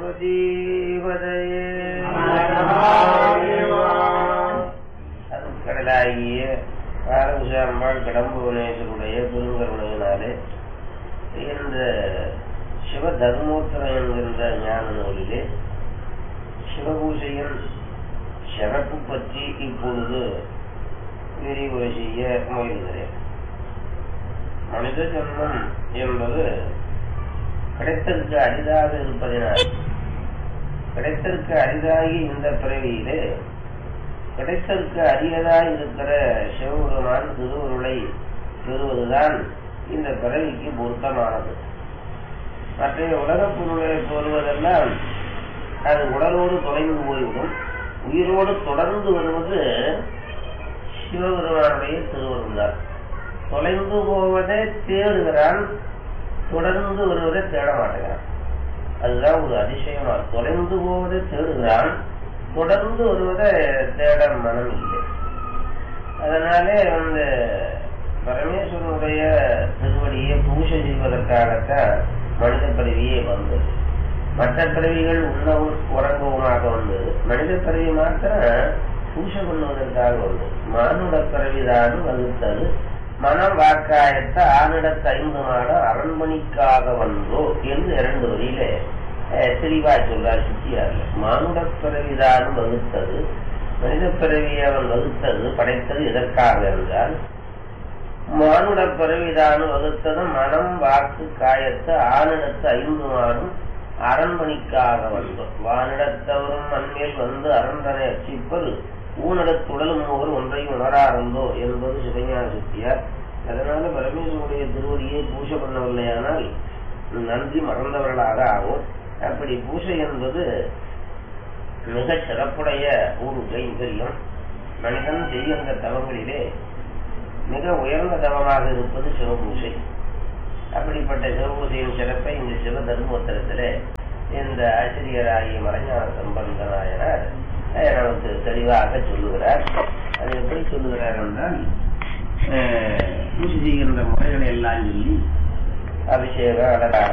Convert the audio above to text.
பார்வதீபதையே கடலாகிய பாரகுசாம்பாள் கடம்புவனேஸ்வருடைய பெருங்கருணையினாலே இந்த சிவ தர்மோத்தரம் என்கின்ற ஞான நூலிலே சிவபூஜையின் சிறப்பு பற்றி இப்பொழுது விரிவுரை செய்ய முயல்கிறேன் மனித ஜன்மம் என்பது கிடைத்தற்கு அரிதாக இருப்பதினால் கிடைத்தற்கு அரிதாகி இந்த பிறவியிலே கிடைத்தற்கு அரியதாய் இருக்கிற சிவபெருமான் திருவருளை பெறுவதுதான் இந்த பிறவிக்கு பொருத்தமானது மற்ற உலகப் பொருளை பெறுவதெல்லாம் அது உடலோடு தொலைந்து போய்விடும் உயிரோடு தொடர்ந்து வருவது சிவபெருமானுடைய திருவருள் தான் தொலைந்து போவதை தேடுகிறான் தொடர்ந்து வருவதை தேட மாட்டேங்கிறான் அதுதான் ஒரு அதிசயமா தொலைந்து போவதை தேடுகிறான் தொடர்ந்து வருவதை தேட மனம் இல்லை அதனாலே அந்த பரமேஸ்வரனுடைய திருவடியை பூஜை செய்வதற்காகத்தான் மனித பிறவியே வந்தது மற்ற பிறவிகள் உண்ணவும் உறங்கவுமாக வந்தது மனித பிறவி மாத்திரம் பூஜை பண்ணுவதற்காக வந்தது மானுட பிறவிதான் வகுத்தது மனம் வாக்காயத்த ஆனிடத்து ஐந்து மாடம் அரண்மணிக்காக வந்தோ என்று இரண்டு வரியிலே தெளிவா சொல்றார் சித்தியார்ல மானுட பிறவிதான் வகுத்தது மனித பிறவியை அவன் வகுத்தது படைத்தது எதற்காக என்றால் மானுட பிறவிதான் வகுத்தது மனம் வாக்கு காயத்து ஆனிடத்து ஐந்து மாடும் அரண்மணிக்காக வந்தோம் வானிடத்தவரும் மண்மேல் வந்து அரண்தனை அச்சிப்பது ஊனடத்துடலும் மூவர் ஒன்றையும் உணராரந்தோ என்பது சிவஞான சக்தியார் அதனால பரமேஸ்வருடைய திருவடியை பூஜை பண்ணவில்லையானால் நன்றி மறந்தவர்களாக ஆகும் அப்படி பூஜை என்பது மிக சிறப்புடைய ஒரு கைங்கரியம் மனிதன் செய்கின்ற தவங்களிலே மிக உயர்ந்த தவமாக இருப்பது சிவபூஜை அப்படிப்பட்ட சிவபூஜையின் சிறப்பை இந்த சிவ தர்மோத்தரத்திலே இந்த ஆசிரியராகிய மறைஞான சம்பந்த நாயனார் நமக்கு தெளிவாக சொல்லுகிறார் அது எப்படி சொல்லுகிறார் என்றால் பூஜை செய்கின்ற முறைகளை எல்லாம் சொல்லி அபிஷேகம் அலங்காரம்